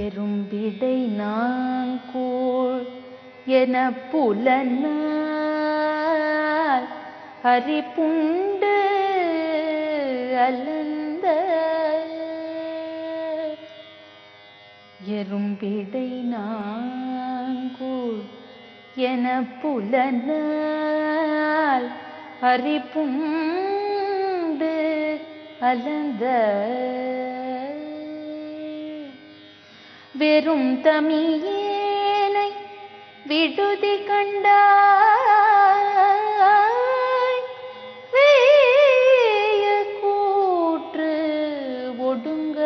பெரும் விடை நாங்கூழ் என புலனால் ஹரிப்புண்டு அலந்த எறும்பிடை நாங்கூழ் என புலனால் ஹரிப்புண்டு அலந்த வெறும் தமியேனை விடுதி கண்டாய் வேய கூற்று ஒடுங்க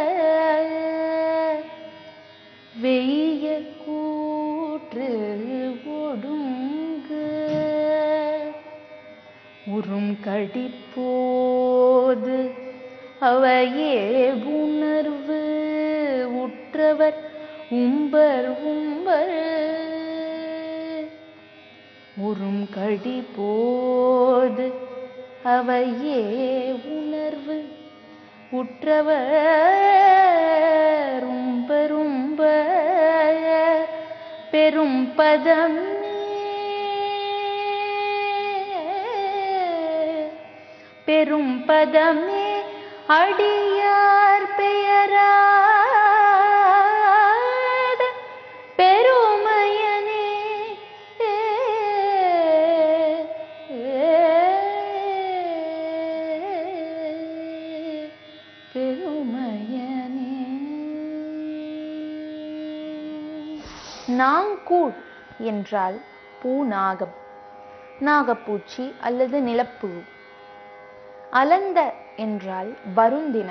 வெய்ய கூற்று ஒடுங்க உறும் கடிப்போது அவையே உணர்வு உற்றவர் உம்பர் உம்பர் உறும் கடி போது அவையே உணர்வு உற்றவர் உம்பர் உம்பர் பெரும் பதமே பெரும் பதமே அடியார் பெயராத பெருமையனே பெருமையனே நாங்கூழ் என்றால் பூநாகம் நாகப்பூச்சி அல்லது நிலப்புழு அலந்த என்றால் வருந்தின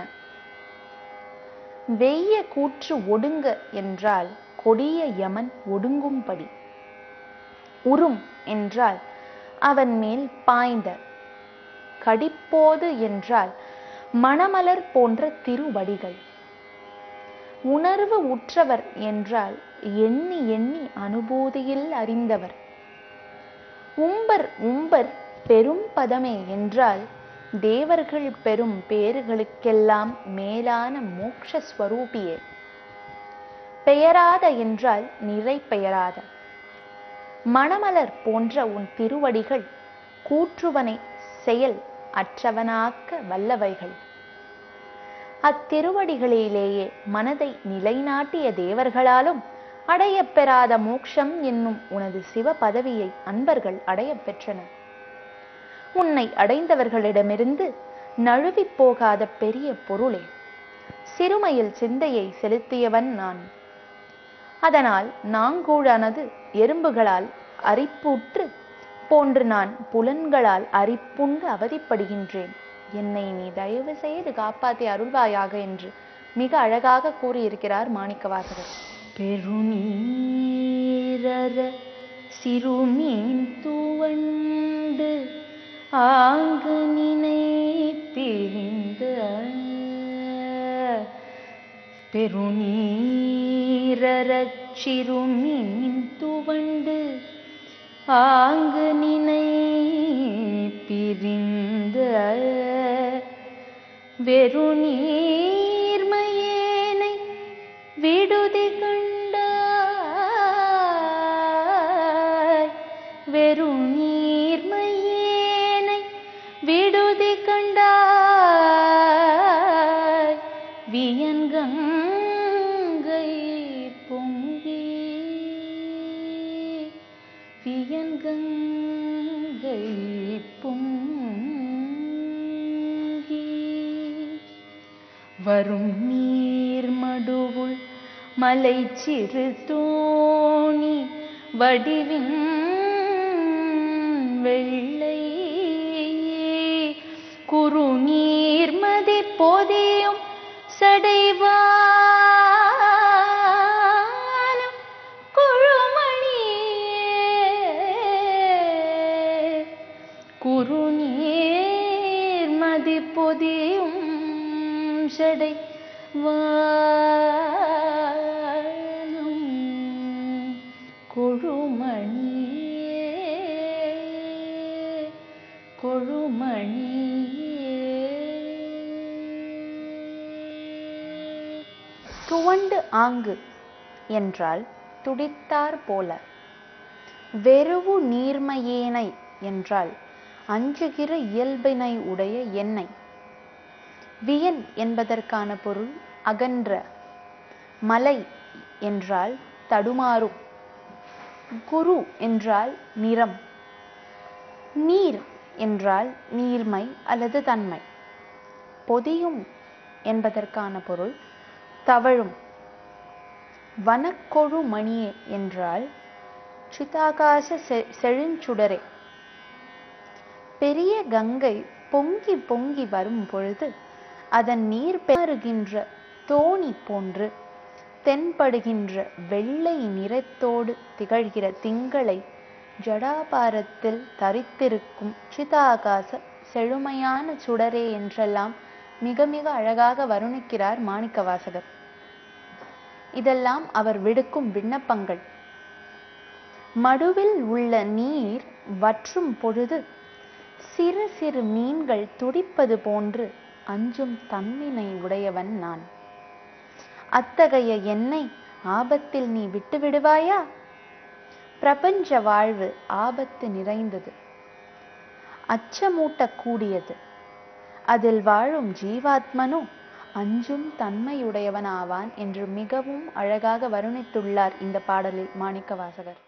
வெய்ய கூற்று ஒடுங்க என்றால் கொடிய யமன் ஒடுங்கும்படி உறும் என்றால் அவன் மேல் பாய்ந்த கடிப்போது என்றால் மணமலர் போன்ற திருவடிகள் உணர்வு உற்றவர் என்றால் எண்ணி எண்ணி அனுபூதியில் அறிந்தவர் உம்பர் உம்பர் பெரும் பதமே என்றால் தேவர்கள் பெறும் பேறுகளுக்கெல்லாம் மேலான மோட்ச ஸ்வரூபியே பெயராத என்றால் நிறை பெயராத மணமலர் போன்ற உன் திருவடிகள் கூற்றுவனை செயல் அற்றவனாக்க வல்லவைகள் அத்திருவடிகளிலேயே மனதை நிலைநாட்டிய தேவர்களாலும் அடையப் பெறாத மோட்சம் என்னும் உனது சிவ பதவியை அன்பர்கள் அடையப் பெற்றனர் உன்னை அடைந்தவர்களிடமிருந்து நழுவிப் போகாத பெரிய பொருளே சிறுமையில் சிந்தையை செலுத்தியவன் நான் அதனால் நாங்கூழானது எறும்புகளால் அரிப்புற்று போன்று நான் புலன்களால் அரிப்புண்டு அவதிப்படுகின்றேன் என்னை நீ தயவு செய்து காப்பாற்றி அருள்வாயாக என்று மிக அழகாக கூறியிருக்கிறார் மாணிக்கவாசகர் பெருநீரர சிறுமீன் துவண்டு ஆங்கு நினைப்பிரிந்த பெருநீரறச் சிறுமீன் துவண்டு ஆங்கு நினை பிரிந்த வெறு நீர்மையேனை விடுதி கண்டாய் வெறு நீர்மையேனை விடுதி கண்டாய் வியன்கங்கை பொங்கி வியன்கங்கை பொங்கி வரும் நீர் மடுவுள் மலை சிறு தோணி வடிவின் வெள்ளை குறு நீர்மதி பொதியும் சடைவானம் குழுமணியே குறுநீர் மதி பொதியும் சடை வானம் கொழுமணியே கொழுமணியே துவண்டு ஆங்கு என்றால் துடித்தார் போல வெறுவு நீர்மையேனை என்றால் அஞ்சுகிற இயல்பினை உடைய என்னை வியன் என்பதற்கான பொருள் அகன்ற மலை என்றால் தடுமாறும் குரு என்றால் நிறம் நீர் என்றால் நீர்மை அல்லது தன்மை பொதியும் என்பதற்கான பொருள் தவழும் வனக்கொழு மணியே என்றால் சிதாகாச செ- செழுஞ்சுடரே பெரிய கங்கை பொங்கி பொங்கி வரும் பொழுது அதன் நீர் பெருகின்ற தோணி போன்று தென்படுகின்ற வெள்ளை நிறத்தோடு திகழ்கிற திங்களை ஜடாபாரத்தில் தரித்திருக்கும் சிதாகாச செழுமையான சுடரே என்றெல்லாம் மிக மிக அழகாக வருணிக்கிறார் மாணிக்கவாசகர் இதெல்லாம் அவர் விடுக்கும் விண்ணப்பங்கள் மடுவில் உள்ள நீர் வற்றும் பொழுது சிறு சிறு மீன்கள் துடிப்பது போன்று அஞ்சும் தன்மைனை உடையவன் நான் அத்தகைய என்னை ஆபத்தில் நீ விட்டு விடுவாயா பிரபஞ்ச வாழ்வு ஆபத்து நிறைந்தது அச்சமூட்டக்கூடியது அதில் வாழும் ஜீவாத்மனோ அஞ்சும் தன்மையுடையவனாவான் என்று மிகவும் அழகாக வருணித்துள்ளார் இந்த பாடலில் மாணிக்கவாசகர்